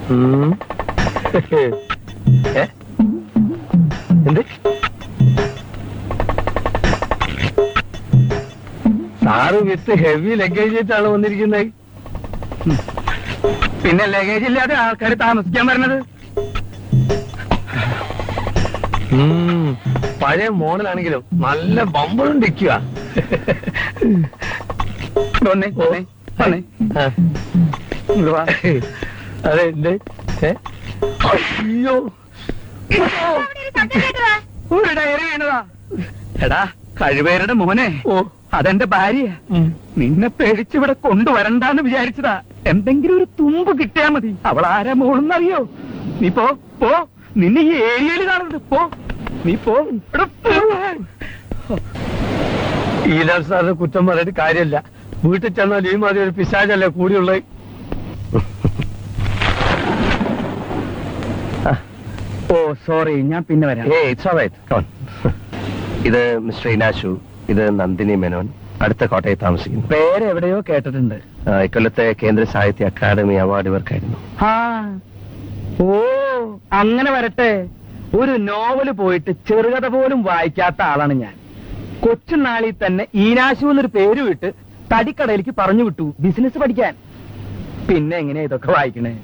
ഉം. ഏ? എന്ത് സാറ് വിത്ത് ഹെവി ലഗേജ് ആയിട്ടാണ് വന്നിരിക്കുന്നത് പിന്നെ ലഗേജ് ഇല്ലാതെ ആൾക്കാർ താമസിക്കാൻ വരണത് ഉം. പഴയ മോഡലാണെങ്കിലും നല്ല ബമ്പറും ഡിക്കുക വന്നേ വന്നേ വന്നേ ഇങ്ങട് വാ. അതെ എന്ത് ഏ? അയ്യോ ഒരു ഡയറി വീണതാ എടാ കഴിവേരുടെ മോനെ ഓ അതെന്റെ ഭാര്യ ഉം. നിന്നെ പേടിച്ചിവിടെ കൊണ്ടുവരണ്ടാന്ന് വിചാരിച്ചതാ എന്തെങ്കിലും ഒരു തുമ്പ് കിട്ടിയാ മതി അവൾ ആരാ മോളെന്നറിയോ നീ പോ പോ നിന്നെ ഈ ഏരിയയിൽ കാണുന്നത് പോ നീ പോ ഇവിടെ പോ. ഈലാൽ സാറിന് കുറ്റം പറഞ്ഞിട്ട് കാര്യമില്ല വീട്ടിൽ ചെന്നാൽ ഈ മാതിരി ഒരു പിശാചല്ലേ കൂടിയുള്ളത് ഓ സോറി ഞാൻ പിന്നെ വരാം Hey, it's all right. Come on. ഇത് മിസ്റ്റർ ഇനാശു ഇത് നന്ദിനി മേനോൻ അടുത്ത കോട്ടയിൽ താമസിക്കുന്നു പേര് എവിടെയോ കേട്ടിട്ടുണ്ട് ആ, ഇക്കൊല്ലത്തെ കേന്ദ്ര സാഹിത്യ അക്കാദമി അവാർഡ് ഇവർക്കായിരുന്നു ആ ഓ അങ്ങനെ വരട്ടെ ഒരു നോവല് പോയിട്ട് ചെറുകഥ പോലും വായിക്കാത്ത ആളാണ് ഞാൻ കൊച്ചുനാളിൽ തന്നെ ഈനാശു എന്നൊരു പേര് വിട്ട് തടിക്കടയിലേക്ക് പറഞ്ഞു വിട്ടു ബിസിനസ് പഠിക്കാൻ പിന്നെ എങ്ങനെയാ ഇതൊക്കെ വായിക്കണേ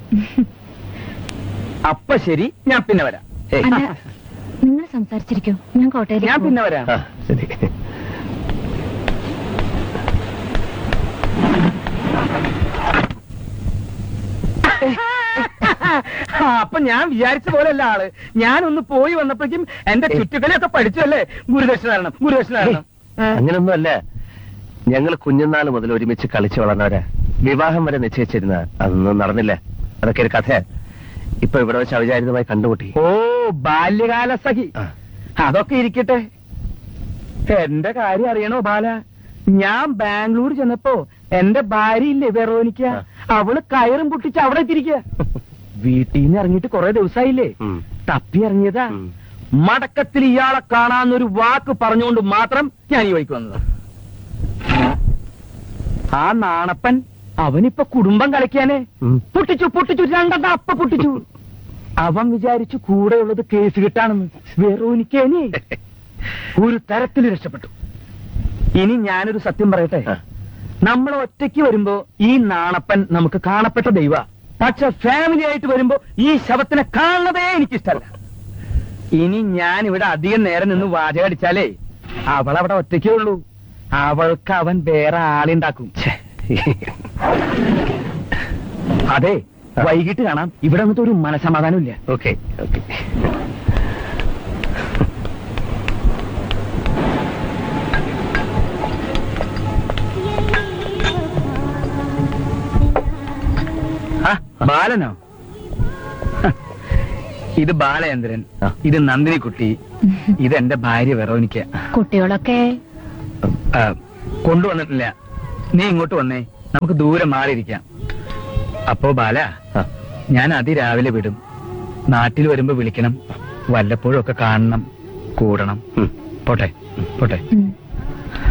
അപ്പൊ ശരി ഞാൻ പിന്നെ വരാം Hey. അല്ല നിങ്ങൾ സംസാരിച്ചിരിക്കോ ഞാൻ കോട്ടയത്തിൽ ഞാൻ പിന്നെ വരാം ആ, ശരി ആ, അപ്പൊ ഞാൻ വിചാരിച്ച പോലെയല്ല ആള് ഞാനൊന്ന് പോയി വന്നപ്പോഴേക്കും എന്റെ ചുറ്റുകളിയൊക്കെ പഠിച്ചല്ലേ ഗുരുദക്ഷിണ തരണം ഗുരുദക്ഷിണ തരണം അങ്ങനൊന്നും അല്ല ഞങ്ങൾ കുഞ്ഞുനാൾ മുതൽ ഒരുമിച്ച് കളിച്ചു വളർന്നവരാ വിവാഹം വരെ നിശ്ചയിച്ചിരുന്ന അതൊന്നും നടന്നില്ല അതൊക്കെ ഒരു കഥ ഇപ്പൊ ഇവിടെ വെച്ച് അവിചാരിതമായി കണ്ടുമുട്ടി ഓ ബാല്യകാല സഖി ആ. അതൊക്കെ ഇരിക്കട്ടെ എന്റെ കാര്യം അറിയണോ ബാല ഞാൻ ബാംഗ്ലൂർ ചെന്നപ്പോ എന്റെ ഭാര്യ ഇല്ലേ വെറോനിക്ക ആ. അവള് കയറും പൊട്ടിച്ച് അവിടെ എത്തിയിരിക്കുക വീട്ടിൽ നിന്ന് ഇറങ്ങിയിട്ട് കുറെ ദിവസമായില്ലേ ഉം. തപ്പി ഇറങ്ങിയതാ ഉം. മടക്കത്തിൽ ഇയാളെ കാണാന്നൊരു വാക്ക് പറഞ്ഞുകൊണ്ട് മാത്രം ഞാൻ ഈ വഴിക്ക് വന്നത് ആ നാണപ്പൻ അവനിപ്പൊ കുടുംബം കളിക്കാനേ ഉം. പൊട്ടിച്ചു പൊട്ടിച്ചു രണ്ടെണ്ണം അപ്പ പൊട്ടിച്ചു അവൻ വിചാരിച്ചു കൂടെയുള്ളത് കേസ് കിട്ടാണെന്ന് വെറോനിക്കേനി ഒരു തരത്തിൽ രക്ഷപ്പെട്ടു ഇനി ഞാനൊരു സത്യം പറയട്ടെ ആ. നമ്മൾ ഒറ്റയ്ക്ക് വരുമ്പോ ഈ നാണപ്പൻ നമുക്ക് കാണപ്പെട്ട ദൈവ പക്ഷെ ഫാമിലി ആയിട്ട് വരുമ്പോ ഈ ശവത്തിനെ കാണുന്നതേ എനിക്കിഷ്ടല്ല ഇനി ഞാൻ ഇവിടെ അധികം നേരം നിന്ന് വാചകം അടിച്ചാലേ അവളവിടെ ഒറ്റയ്ക്കേ ഉള്ളൂ അവൾക്ക് അവൻ വേറെ ആളുണ്ടാക്കും ഛെ. അതെ വൈകിട്ട് കാണാം ഇവിടെ വന്നിട്ട് ഒരു മനസമാധാനം ഇല്ല ഓക്കെ ഓക്കെ ആ, ബാലനോ ഹ, ഇത് ബാലചന്ദ്രൻ ആ. ഇത് നന്ദിനിക്കുട്ടി ഇത് എന്റെ ഭാര്യ വെറോനിക്ക കുട്ടികളൊക്കെ ആ, കൊണ്ടുവന്നിട്ടില്ല നീ ഇങ്ങോട്ട് വന്നേ നമുക്ക് ദൂരെ മാറിയിരിക്കാം അപ്പോ ബാല ആ. ഞാൻ അതിരാവിലെ വിടും നാട്ടിൽ വരുമ്പോ വിളിക്കണം വല്ലപ്പോഴും ഒക്കെ കാണണം കൂടണം ഉം. പോട്ടെ പോട്ടെ ഉം.